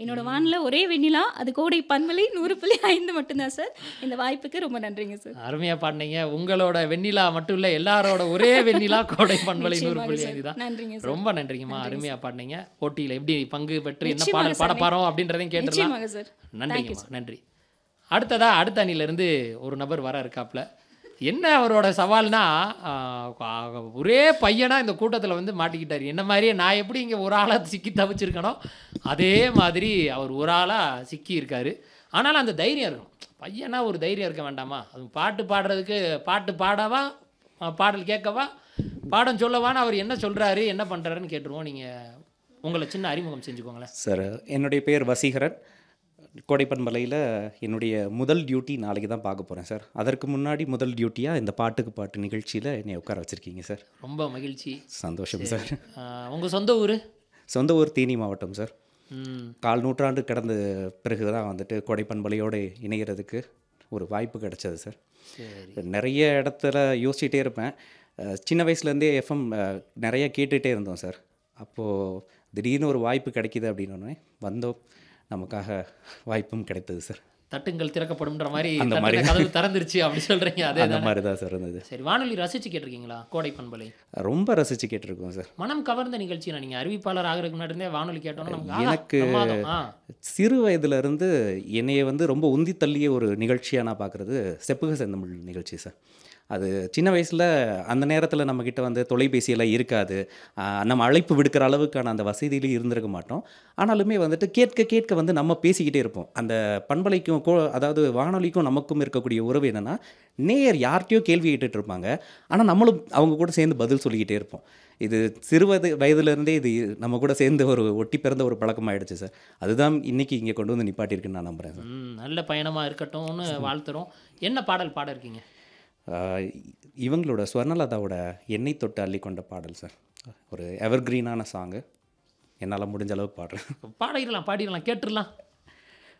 என்னோட வானில ஒரே வெண்ணிலா அது கோடை பண்பலை நூறு புள்ளி ஐந்து மட்டும்தான் சார் இந்த வாய்ப்புக்கு ரொம்ப நன்றிங்க சார் அருமையா பாடினீங்க உங்களோட வெண்ணிலா மட்டும் இல்ல எல்லாரோட ஒரே வெண்ணிலா கோடை பண்பலை நூறு நிச்சயமாக புள்ளி சார். ஐந்து தான் நன்றிங்க சார் ரொம்ப நன்றிங்கம்மா அருமையா பாடினீங்க போட்டியில எப்படி பங்கு பெற்று என்ன நிச்சயமாக பாடல் பாட சார். போறோம் அப்படின்றதையும் கேட்டுடலாம் நிச்சயமாக சார் நன்றிங்கம்மா நன்றி அடுத்ததா அடுத்த அணியிலேருந்து ஒரு நபர் வர இருக்காப்புல என்ன அவரோட சவால்னா ஆஹ், ஆ- ஒரே பையனா இந்த கூட்டத்தில் வந்து மாட்டிக்கிட்டார் என்ன மாதிரியே நான் எப்படி இங்கே ஒரு ஆளாக சிக்கி தவிச்சிருக்கனோ அதே மாதிரி அவர் ஒரு ஆளாக சிக்கி இருக்காரு ஆனாலும் அந்த தைரியம் இருக்கணும் பையனா ஒரு தைரியம் இருக்க வேண்டாமா அது பாட்டு பாடுறதுக்கு பாட்டு பாடவா ஆஹ், பாடல் கேட்கவா பாடம் சொல்லவான்னு அவர் என்ன சொல்கிறாரு என்ன பண்ணுறாருன்னு கேட்டுருவோம் நீங்கள் உங்களை சின்ன அறிமுகம் செஞ்சுக்கோங்களேன் சார் என்னுடைய பேர் வசீகரன் கோடைப்பண்பலையில் என்னுடைய முதல் டியூட்டி நாளைக்கு தான் பார்க்க போகிறேன் சார் அதற்கு முன்னாடி முதல் டியூட்டியாக இந்த பாட்டுக்கு பாட்டு நிகழ்ச்சியில் என்னை உட்கார வச்சுருக்கீங்க சார் ரொம்ப மகிழ்ச்சி சந்தோஷம் சார் உங்கள் சொந்த ஊர் சொந்த ஊர் தேனி மாவட்டம் சார் ம் கால் நூற்றாண்டு கடந்த பிறகு தான் வந்துட்டு கோடைப்பண்பலையோடு இணைகிறதுக்கு ஒரு வாய்ப்பு கிடைச்சது சார் சரி நிறைய இடத்துல யோசிச்சுட்டே இருப்பேன் அஹ் சின்ன வயசுலேருந்தே எஃப்எம் நிறைய கேட்டுகிட்டே இருந்தோம் சார் அப்போது திடீர்னு ஒரு வாய்ப்பு கிடைக்கிது அப்படின்னு வந்தோம் நமக்காக வாய்ப்பும் கிடைத்தது சார் தட்டுங்கள் திறக்கப்படும்ன்ற மாதிரி அந்த தட்டுன மாதிரி. கதவு திறந்துருச்சு அப்படி சொல்றீங்க அதே அந்த மாதிரி தான் சார் இருந்தது சரி வானொலி ரசிச்சு கேட்டிருக்கீங்களா கோடை பண்பலை ரொம்ப ரசித்து கேட்டிருக்கோம் சார் மனம் கவர்ந்த நிகழ்ச்சி நீங்க அறிவிப்பாளர் ஆகிறதுக்கு முன்னாடி இருந்தே வானொலி கேட்டோம்னா நமக்கு ஆஹா, எனக்கு பிரமாதம். ஆ சிறு வயதிலிருந்து என்னைய வந்து ரொம்ப உந்தி தள்ளிய ஒரு நிகழ்ச்சியாக நான் பார்க்குறது செப்புக செந்தமிழ் நிகழ்ச்சி சார் அது சின்ன வயசில் அந்த நேரத்தில் நம்மக்கிட்ட வந்து தொலைபேசியெல்லாம் இருக்காது ஆஹ் நம்ம அழைப்பு விடுக்கிற அளவுக்கான அந்த வசதியிலையும் இருந்திருக்க மாட்டோம் ஆனாலுமே வந்துட்டு கேட்க கேட்க வந்து நம்ம பேசிக்கிட்டே இருப்போம் அந்த பண்பலைக்கும் கோ அதாவது வானொலிக்கும் நமக்கும் இருக்கக்கூடிய உறவு என்னென்னா நேயர் யார்கிட்டயோ கேள்வி கேட்டுட்டு இருப்பாங்க ஆனால் நம்மளும் அவங்க கூட சேர்ந்து பதில் சொல்லிக்கிட்டே இருப்போம் இது சிறு வயது வயதுலேருந்தே இது நம்ம கூட சேர்ந்து ஒரு ஒட்டி பிறந்த ஒரு பழக்கமாயிடுச்சு சார் அதுதான் இன்னைக்கு இங்கே கொண்டு வந்து நிப்பாட்டியிருக்குன்னு நான் நம்புகிறேன் சார் ம், நல்ல பயணமா இருக்கட்டும்னு வாழ்த்துறோம் என்ன பாடல் பாட இருக்கீங்க ஆஹ் இவங்களோட ஸ்வர்ணலதாவோட எண்ணெய் தொட்டு அள்ளி கொண்ட பாடல் சார் ஒரு எவர்கிரீனான சாங்கு என்னால் முடிஞ்ச அளவுக்கு பாடுறேன் பாடிடலாம் பாடிடலாம் கேட்டுடலாம்